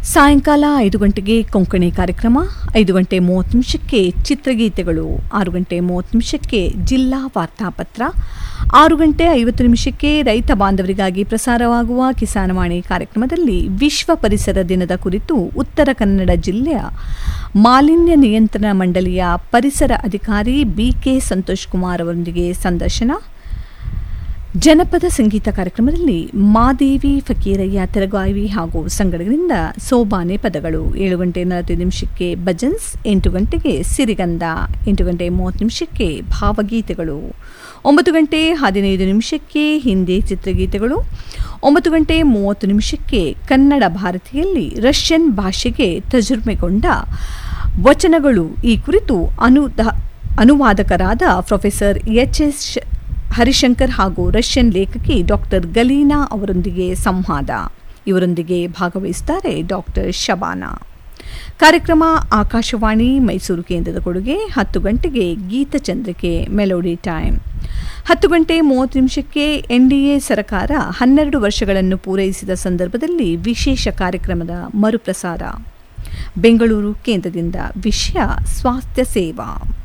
ಸಾಯಂಕಾಲ ಐದು ಗಂಟೆಗೆ ಕೊಂಕಣಿ ಕಾರ್ಯಕ್ರಮ ಐದು ಗಂಟೆ ಮೂವತ್ತು ನಿಮಿಷಕ್ಕೆ ಚಿತ್ರಗೀತೆಗಳು ಆರು ಗಂಟೆ ಮೂವತ್ತು ನಿಮಿಷಕ್ಕೆ ಜಿಲ್ಲಾ ವಾರ್ತಾಪತ್ರ ಆರು ಗಂಟೆ ಐವತ್ತು ನಿಮಿಷಕ್ಕೆ ರೈತ ಬಾಂಧವರಿಗಾಗಿ ಪ್ರಸಾರವಾಗುವ ಕಿಸಾನವಾಣಿ ಕಾರ್ಯಕ್ರಮದಲ್ಲಿ ವಿಶ್ವ ಪರಿಸರ ದಿನದ ಕುರಿತು ಉತ್ತರ ಕನ್ನಡ ಜಿಲ್ಲೆಯ ಮಾಲಿನ್ಯ ನಿಯಂತ್ರಣ ಮಂಡಳಿಯ ಪರಿಸರ ಅಧಿಕಾರಿ ಬಿಕೆ ಸಂತೋಷ್ ಕುಮಾರ್ ಅವರೊಂದಿಗೆ ಸಂದರ್ಶನ ಜನಪದ ಸಂಗೀತ ಕಾರ್ಯಕ್ರಮದಲ್ಲಿ ಮಾದೇವಿ ಫಕೀರಯ್ಯ ತೆರಗಾವಿ ಹಾಗೂ ಸಂಗಡಗಳಿಂದ ಸೋಬಾನೆ ಪದಗಳು ಏಳು ಗಂಟೆ ನಲವತ್ತೈದು ನಿಮಿಷಕ್ಕೆ ಭಜನ್ಸ್ ಎಂಟು ಗಂಟೆಗೆ ಸಿರಿಗಂಧ ಎಂಟು ಗಂಟೆ ಮೂವತ್ತು ನಿಮಿಷಕ್ಕೆ ಭಾವಗೀತೆಗಳು ಒಂಬತ್ತು ಗಂಟೆ ಹದಿನೈದು ನಿಮಿಷಕ್ಕೆ ಹಿಂದಿ ಚಿತ್ರಗೀತೆಗಳು ಒಂಬತ್ತು ಗಂಟೆ ಮೂವತ್ತು ನಿಮಿಷಕ್ಕೆ ಕನ್ನಡ ಭಾರತಿಯಲ್ಲಿ ರಷ್ಯನ್ ಭಾಷೆಗೆ ತಜುರ್ಮೆಗೊಂಡ ವಚನಗಳು ಈ ಕುರಿತು ಅನುದ ಅನುವಾದಕರಾದ ಪ್ರೊಫೆಸರ್ ಎಚ್ ಎಸ್ ಹರಿಶಂಕರ್ ಹಾಗೂ ರಷ್ಯನ್ ಲೇಖಕಿ ಡಾಕ್ಟರ್ ಗಲೀನಾ ಅವರೊಂದಿಗೆ ಸಂವಾದ ಇವರೊಂದಿಗೆ ಭಾಗವಹಿಸುತ್ತಾರೆ ಡಾಕ್ಟರ್ ಶಬಾನಾ ಕಾರ್ಯಕ್ರಮ ಆಕಾಶವಾಣಿ ಮೈಸೂರು ಕೇಂದ್ರದ ಕೊಡುಗೆ ಹತ್ತು ಗಂಟೆಗೆ ಗೀತಚಂದ್ರಿಕೆ ಮೆಲೋಡಿ ಟೈಮ್ ಹತ್ತು ಗಂಟೆ ಮೂವತ್ತು ನಿಮಿಷಕ್ಕೆ ಎನ್ಡಿಎ ಸರ್ಕಾರ ಹನ್ನೆರಡು ವರ್ಷಗಳನ್ನು ಪೂರೈಸಿದ ಸಂದರ್ಭದಲ್ಲಿ ವಿಶೇಷ ಕಾರ್ಯಕ್ರಮದ ಮರುಪ್ರಸಾರ ಬೆಂಗಳೂರು ಕೇಂದ್ರದಿಂದ ವಿಷಯ ಸ್ವಾಸ್ಥ್ಯ ಸೇವಾ